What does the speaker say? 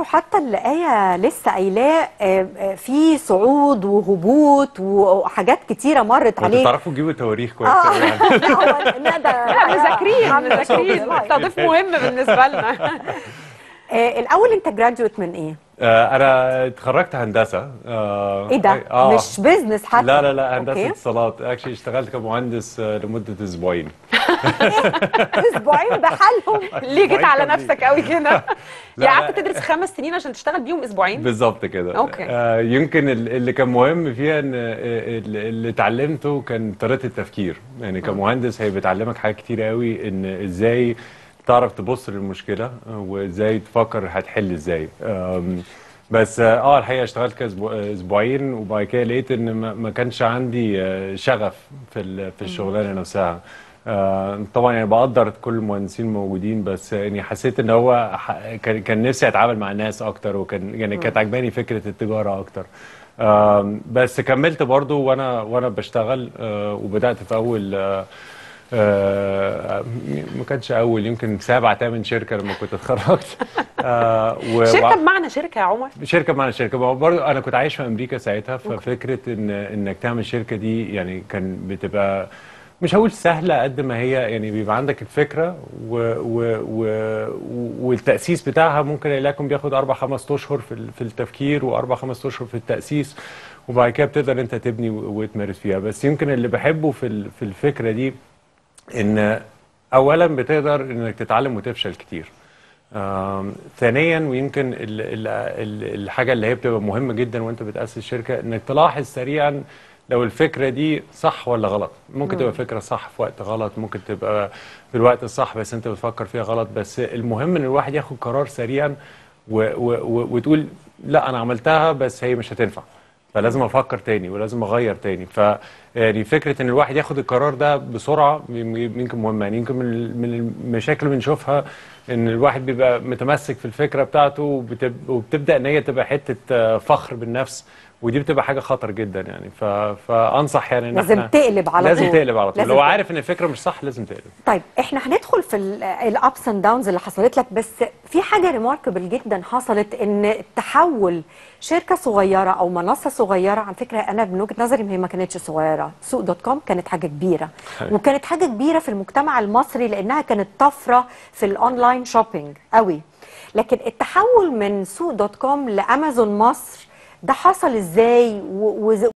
تفتكروا حتى اللي آية لسه قايلاه آه، آه، في صعود وهبوط وحاجات كتيرة مرت انتوا عليه تعرفوا تجيبوا تواريخ كويس اه أوي يعني. لا، هو ندى لا مذاكرين عاملة مذاكرين شغل. تضيف مهم بالنسبه لنا آه، الأول أنت جراجويت من إيه؟ آه، انا اتخرجت هندسه آه، إيه ده؟ آه. مش بيزنس حتى لا لا لا هندسه أوكي. اتصالات اكشلي اشتغلت كمهندس آه، لمده اسبوعين أسبوعين بحالهم ليه جيت على كاملين. نفسك قوي كده لا، يعني لا. قعدت تدرس خمس سنين عشان تشتغل بيهم اسبوعين بالظبط كده أوكي. آه يمكن ال- اللي كان مهم فيها ان آه، اللي اللي اتعلمته كان طريقه التفكير يعني كمهندس هي بتعلمك حاجات كتير قوي ان ازاي تعرف تبص للمشكله آه، وازاي تفكر هتحل ازاي آم، بس اه آه، الحقيقه اشتغلت كده أسبوع- اسبوعين وبعد كده لقيت ان ما ما كانش عندي آه، شغف في ال- في الشغلانه نفسها آه، طبعا يعني بقدر كل المهندسين الموجودين بس يعني حسيت ان هو ح- كان كان نفسي اتعامل مع الناس اكتر وكان يعني كانت عجباني فكره التجاره اكتر آم، بس كملت برضو وانا وانا بشتغل آه، وبدات في اول آه، آه، ما كانش اول يمكن سابع تامن شركه لما كنت اتخرجت آه، و- شركه بمعنى شركه يا عمر شركه معنى شركه ما هو برضه انا كنت عايش في امريكا ساعتها ففكره ان انك تعمل شركه دي يعني كان بتبقى مش هقول سهله قد ما هي يعني بيبقى عندك الفكره و و و والتاسيس بتاعها ممكن يكون بياخد اربع خمس اشهر في ال- في التفكير واربع خمس اشهر في التاسيس وبعد كده بتقدر انت تبني و- وتمارس فيها بس يمكن اللي بحبه في ال- في الفكره دي ان اولا بتقدر انك تتعلم وتفشل كتير آم، ثانيا ويمكن ال ال ال الحاجه اللي هي بتبقى مهمه جدا وانت بتاسس شركه انك تلاحظ سريعا لو الفكره دي صح ولا غلط ممكن تبقى فكره صح في وقت غلط ممكن تبقى في الوقت الصح بس انت بتفكر فيها غلط بس المهم ان الواحد ياخد قرار سريعا و و و وتقول لا انا عملتها بس هي مش هتنفع فلازم افكر تاني ولازم اغير تاني ف يعني فكره ان الواحد ياخد القرار ده بسرعه يمكن مهمه يعني يمكن من من المشاكل اللي بنشوفها ان الواحد بيبقى متمسك في الفكره بتاعته وبتب- وبتبدا ان هي تبقى حته آه، فخر بالنفس ودي بتبقى حاجه خطر جدا يعني ف... فانصح يعني ان لازم احنا تقلب على لازم طول. تقلب على طول لازم لو تقلب. عارف ان الفكره مش صح لازم تقلب طيب احنا هندخل في الابس اند داونز اللي حصلت لك بس في حاجه ريماركبل جدا حصلت ان تحول شركه صغيره او منصه صغيره على فكره انا من وجهه نظري هي ما كانتش صغيره سوق دوت كوم كانت حاجه كبيره حقيقي. وكانت حاجه كبيره في المجتمع المصري لانها كانت طفره في الاونلاين شوبينج قوي لكن التحول من سوق دوت كوم لامازون مصر ده حصل ازاي و- وز-